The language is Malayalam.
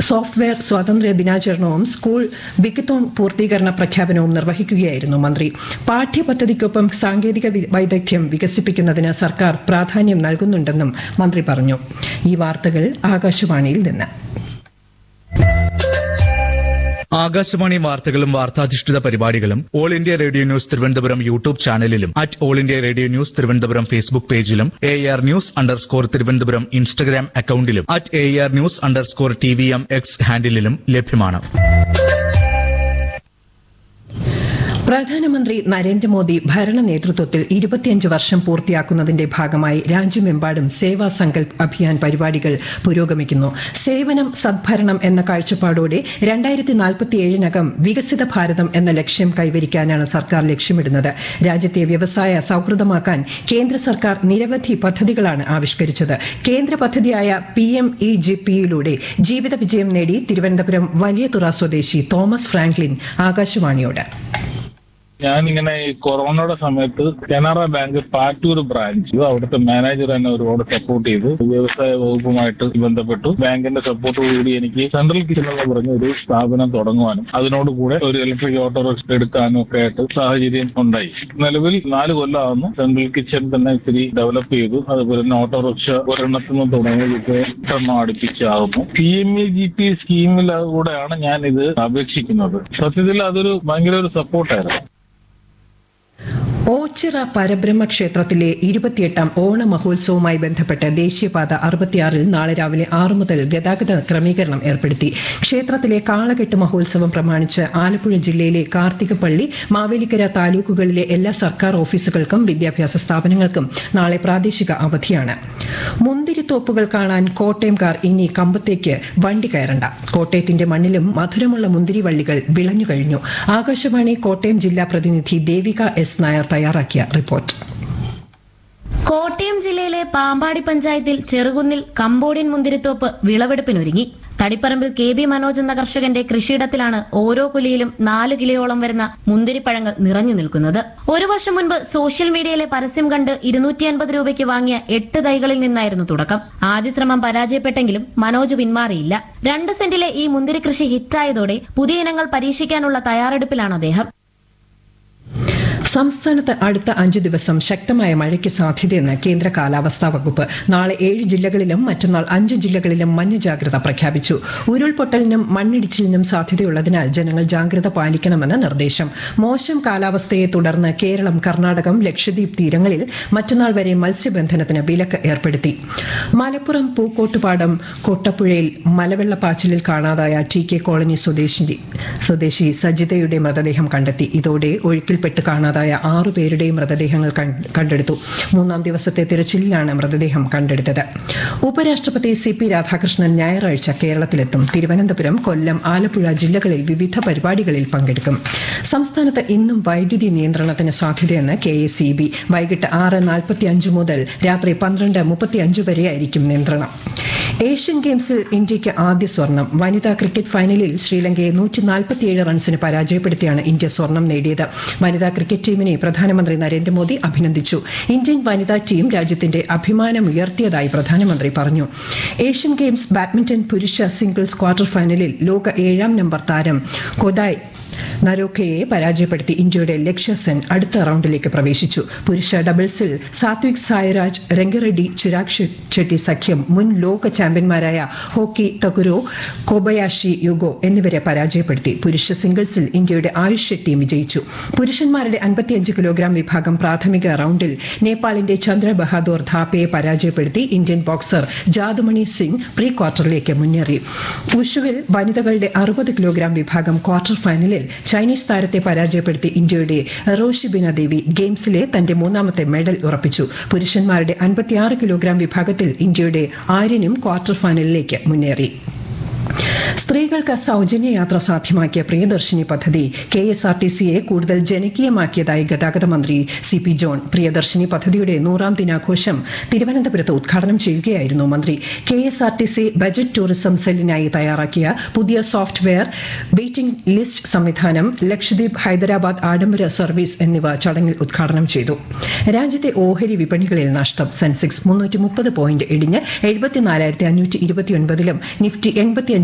സോഫ്റ്റ്വെയർ സ്വാതന്ത്ര്യ ദിനാചരണവും സ്കൂൾ വിക്കത്തോൺ പൂർത്തീകരണ പ്രഖ്യാപനവും നിർവഹിക്കുകയായിരുന്നു മന്ത്രി പാഠ്യപദ്ധതിക്കൊപ്പം സാങ്കേതിക വി- വൈദഗ്ധ്യം വികസിപ്പിക്കുന്നതിന് സർക്കാർ പ്രാധാന്യം നൽകുന്നുണ്ടെന്നും മന്ത്രി പറഞ്ഞു ഈ വാർത്തകൾ ആകാശവാണിയിൽ നിന്ന് ആകാശവാണി വാർത്തകളും വാർത്താധിഷ്ഠിത പരിപാടികളും all India radio news Thiruvananthapuram YouTube ചാനലിലും at all India radio news Thiruvananthapuram Facebook പേജിലും A R news underscore Thiruvananthapuram Instagram അക്കൌണ്ടിലും at A R news underscore T V M X ഹാൻഡിലും ലഭ്യമാണ് പ്രധാനമന്ത്രി നരേന്ദ്രമോദി ഭരണ നേതൃത്വത്തിൽ ഇരുപത്തിയഞ്ച് വർഷം പൂർത്തിയാക്കുന്നതിന്റെ ഭാഗമായി രാജ്യമെമ്പാടും സേവാ സങ്കൽപ് അഭിയാൻ പരിപാടികൾ പുരോഗമിക്കുന്നു സേവനം സദ്ഭരണം എന്ന കാഴ്ചപ്പാടോടെ രണ്ടായിരത്തി നാൽപ്പത്തിയേഴിനകം വികസിത ഭാരതം എന്ന ലക്ഷ്യം കൈവരിക്കാനാണ് സർക്കാർ ലക്ഷ്യമിടുന്നത് രാജ്യത്തെ വ്യവസായ സൌഹൃദമാക്കാൻ കേന്ദ്ര സർക്കാർ നിരവധി പദ്ധതികളാണ് ആവിഷ്കരിച്ചത് കേന്ദ്ര പദ്ധതിയായ പി എം ഇ ജി പിയിലൂടെ ജീവിത വിജയം നേടി തിരുവനന്തപുരം വലിയതുറ സ്വദേശി തോമസ് ഫ്രാങ്ക്ലിൻ ആകാശവാണിയോട് ഞാനിങ്ങനെ ഈ കൊറോണയുടെ സമയത്ത് കനറ ബാങ്ക് പാറ്റൂർ ബ്രാഞ്ച് അവിടുത്തെ മാനേജർ എന്നെ ഒരുപാട് സപ്പോർട്ട് ചെയ്തു വ്യവസായ വകുപ്പുമായിട്ട് ബന്ധപ്പെട്ടു ബാങ്കിന്റെ സപ്പോർട്ടോടുകൂടി എനിക്ക് സെൻട്രൽ കിച്ചൺ എന്ന് പറഞ്ഞ ഒരു സ്ഥാപനം തുടങ്ങുവാനും അതിനോടുകൂടെ ഒരു ഇലക്ട്രിക് ഓട്ടോറിക്ഷ എടുക്കാനും ഒക്കെ ആയിട്ട് സാഹചര്യം ഉണ്ടായി നിലവിൽ നാല് കൊല്ലമാകുന്നു സെൻട്രൽ കിച്ചൺ തന്നെ ഇത്തിരി ഡെവലപ്പ് ചെയ്തു അതുപോലെ തന്നെ ഓട്ടോറിക്ഷ ഒരെണ്ണത്തിൽ നിന്ന് തുടങ്ങിയത് എട്ടെണ്ണം അടുപ്പിച്ചാകുന്നു P M E G P സ്കീമിൽ കൂടെയാണ് ഞാൻ ഇത് അപേക്ഷിക്കുന്നത് സത്യത്തിൽ അതൊരു ഭയങ്കര ഒരു സപ്പോർട്ടായിരുന്നു ഓച്ചിറ പരബ്രഹ്മ ക്ഷേത്രത്തിലെ ഇരുപത്തിയെട്ടാം ഓണ മഹോത്സവവുമായി ബന്ധപ്പെട്ട് ദേശീയപാത അറുപത്തിയാറിൽ നാളെ രാവിലെ ആറു മുതൽ ഗതാഗത ക്രമീകരണം ഏർപ്പെടുത്തി ക്ഷേത്രത്തിലെ കാളകെട്ട് മഹോത്സവം പ്രമാണിച്ച് ആലപ്പുഴ ജില്ലയിലെ കാർത്തികപ്പള്ളി മാവേലിക്കര താലൂക്കുകളിലെ എല്ലാ സർക്കാർ ഓഫീസുകൾക്കും വിദ്യാഭ്യാസ സ്ഥാപനങ്ങൾക്കും നാളെ പ്രാദേശിക അവധിയാണ് മുന്തിരിത്തോപ്പുകൾ കാണാൻ കോട്ടയംകാർ ഇനി കമ്പത്തേക്ക് വണ്ടി കയറണ്ട കോട്ടയത്തിന്റെ മണ്ണിലും മധുരമുള്ള മുന്തിരിവള്ളികൾ വിളഞ്ഞു കഴിഞ്ഞു ആകാശവാണി കോട്ടയം ജില്ലാ പ്രതിനിധി ദേവിക എസ് നായർ തയ്യാറാക്കിയ റിപ്പോർട്ട് കോട്ടയം ജില്ലയിലെ പാമ്പാടി പഞ്ചായത്തിൽ ചെറുകുന്നിൽ കമ്പോഡിയൻ മുന്തിരിത്തോപ്പ് വിളവെടുപ്പിനൊരുങ്ങി തടിപ്പറമ്പിൽ കെ ബി മനോജ് എന്ന കർഷകന്റെ കൃഷിയിടത്തിലാണ് ഓരോ കുലിയിലും നാല് കിലോയോളം വരുന്ന മുന്തിരിപ്പഴങ്ങൾ നിറഞ്ഞു നിൽക്കുന്നത് ഒരു വർഷം മുൻപ് സോഷ്യൽ മീഡിയയിലെ പരസ്യം കണ്ട് ഇരുന്നൂറ്റി അൻപത് രൂപയ്ക്ക് വാങ്ങിയ എട്ട് തൈകളിൽ നിന്നായിരുന്നു തുടക്കം ആദ്യ ശ്രമം പരാജയപ്പെട്ടെങ്കിലും മനോജ് പിന്മാറിയില്ല രണ്ട് സെന്റിലെ ഈ മുന്തിരി കൃഷി ഹിറ്റായതോടെ പുതിയ ഇനങ്ങൾ പരീക്ഷിക്കാനുള്ള തയ്യാറെടുപ്പിലാണ് അദ്ദേഹം സംസ്ഥാനത്ത് അടുത്ത അഞ്ച് ദിവസം ശക്തമായ മഴയ്ക്ക് സാധ്യതയെന്ന് കേന്ദ്ര കാലാവസ്ഥാ വകുപ്പ് നാളെ ഏഴ് ജില്ലകളിലും മറ്റന്നാൾ അഞ്ച് ജില്ലകളിലും മഞ്ഞ ജാഗ്രത പ്രഖ്യാപിച്ചു ഉരുൾപൊട്ടലിനും മണ്ണിടിച്ചിലിനും സാധ്യതയുള്ളതിനാൽ ജനങ്ങൾ ജാഗ്രത പാലിക്കണമെന്ന് നിർദ്ദേശം മോശം കാലാവസ്ഥയെ തുടർന്ന് കേരളം കർണാടകം ലക്ഷദ്വീപ് തീരങ്ങളിൽ മറ്റന്നാൾ വരെ മത്സ്യബന്ധനത്തിന് വിലക്ക് ഏർപ്പെടുത്തി മലപ്പുറം പൂക്കോട്ടുപാടം കൊട്ടപ്പുഴയിൽ മലവെള്ളപ്പാച്ചിലിൽ കാണാതായ ടി കെ കോളനി സ്വദേശി സ്വദേശി സജിതയുടെ മൃതദേഹം കണ്ടെത്തി ഇതോടെ ഒഴുക്കിൽപ്പെട്ട് കാണാതായ ആറു പേരുടെയും മൃതദേഹങ്ങൾ കൺ- കണ്ടെടുത്തു മൂന്നാം ദിവസത്തെ തിരച്ചിലിലാണ് മൃതദേഹം കണ്ടെടുത്തത് ഉപരാഷ്ട്രപതി സി പി രാധാകൃഷ്ണൻ ഞായറാഴ്ച കേരളത്തിലെത്തും തിരുവനന്തപുരം കൊല്ലം ആലപ്പുഴ ജില്ലകളിൽ വിവിധ പരിപാടികളിൽ പങ്കെടുക്കും സംസ്ഥാനത്ത് ഇന്നും വൈദ്യുതി നിയന്ത്രണത്തിന് സാധ്യതയെന്ന് കെ എസ് ഇ ബി വൈകിട്ട് ആറ് നാൽപ്പത്തിയഞ്ച് മുതൽ രാത്രി പന്ത്രണ്ട് മുപ്പത്തിയഞ്ച് വരെയായിരിക്കും നിയന്ത്രണം ഏഷ്യൻ ഗെയിംസിൽ ഇന്ത്യയ്ക്ക് ആദ്യ സ്വർണം വനിതാ ക്രിക്കറ്റ് ഫൈനലിൽ ശ്രീലങ്കയെ നൂറ്റി നാൽപ്പത്തിയേഴ് റൺസിന് പരാജയപ്പെടുത്തിയാണ് ഇന്ത്യ സ്വർണം നേടിയത് വനിതാ ക്രിക്കറ്റ് ടീമിനെ പ്രധാനമന്ത്രി നരേന്ദ്രമോദി അഭിനന്ദിച്ചു ഇന്ത്യൻ വനിതാ ടീം രാജ്യത്തിന്റെ അഭിമാനമുയർത്തിയതായി പ്രധാനമന്ത്രി പറഞ്ഞു ഏഷ്യൻ ഗെയിംസ് ബാഡ്മിന്റൺ പുരുഷ സിംഗിൾസ് ക്വാർട്ടർ ഫൈനലിൽ ലോക ഏഴാം നമ്പർ താരം കൊദായ് നരോഖയെ പരാജയപ്പെടുത്തി ഇന്ത്യയുടെ ലക്ഷ്യ സെൻ അടുത്ത റൌണ്ടിലേക്ക് പ്രവേശിച്ചു പുരുഷ ഡബിൾസിൽ സാത്വിക് സായ്രാജ് രംഗറെഡ്ഡി ചിരാഗ് ഷെ- ഷെട്ടി സഖ്യം മുൻ ലോക ചാമ്പ്യന്മാരായ ഹോക്കി തകുരോ കോബയാഷി യുഗോ എന്നിവരെ പരാജയപ്പെടുത്തി പുരുഷ സിംഗിൾസിൽ ഇന്ത്യയുടെ ആയുഷ് ഷെട്ടിയും വിജയിച്ചു പുരുഷന്മാരുടെ അൻപത്തിയഞ്ച് കിലോഗ്രാം വിഭാഗം പ്രാഥമിക റൌണ്ടിൽ നേപ്പാളിന്റെ ചന്ദ്ര ബഹാദൂർ ധാപ്പയെ പരാജയപ്പെടുത്തി Indian boxer Jadumani Singh pre ക്വാർട്ടറിലേക്ക് മുന്നേറി ഉഷുവിൽ വനിതകളുടെ അറുപത് കിലോഗ്രാം വിഭാഗം ക്വാർട്ടർ ഫൈനലിൽ ചൈനീസ് താരത്തെ പരാജയപ്പെടുത്തി ഇന്ത്യയുടെ റോഷിബിന ദേവി ഗെയിംസിലെ തന്റെ മൂന്നാമത്തെ മെഡൽ ഉറപ്പിച്ചു പുരുഷന്മാരുടെ അൻപത്തിയാറ് കിലോഗ്രാം വിഭാഗത്തിൽ ഇന്ത്യയുടെ ആര്യനും ക്വാർട്ടർ ഫൈനലിലേക്ക് മുന്നേറി സ്ത്രീകൾക്ക് സൗജന്യ യാത്ര സാധ്യമാക്കിയ പ്രിയദർശിനി പദ്ധതി കെ എസ് ആർ ടി സിയെ കൂടുതൽ ജനകീയമാക്കിയതായി ഗതാഗത മന്ത്രി സി പി ജോൺ പ്രിയദർശിനി പദ്ധതിയുടെ നൂറാം ദിനാഘോഷം തിരുവനന്തപുരത്ത് ഉദ്ഘാടനം ചെയ്യുകയായിരുന്നു മന്ത്രി K S R T C budget tourism സെല്ലിനായി തയ്യാറാക്കിയ പുതിയ സോഫ്റ്റ്വെയർ വെയിറ്റിംഗ് ലിസ്റ്റ് സംവിധാനം ലക്ഷദ്വീപ് ഹൈദരാബാദ് ആഡംബര സർവീസ് എന്നിവ ചടങ്ങിൽ ഉദ്ഘാടനം ചെയ്തു രാജ്യത്തെ ഓഹരി വിപണികളിൽ നഷ്ടം സെൻസെക്സ് മുന്നൂറ്റി മുപ്പത് പോയിന്റ് ഇടിഞ്ഞ് എഴുപത്തിനാലായിരത്തി അഞ്ഞൂറ്റി ഇരുപത്തിയൊൻപതിലും നിഫ്റ്റി എൺപത്തിയഞ്ച്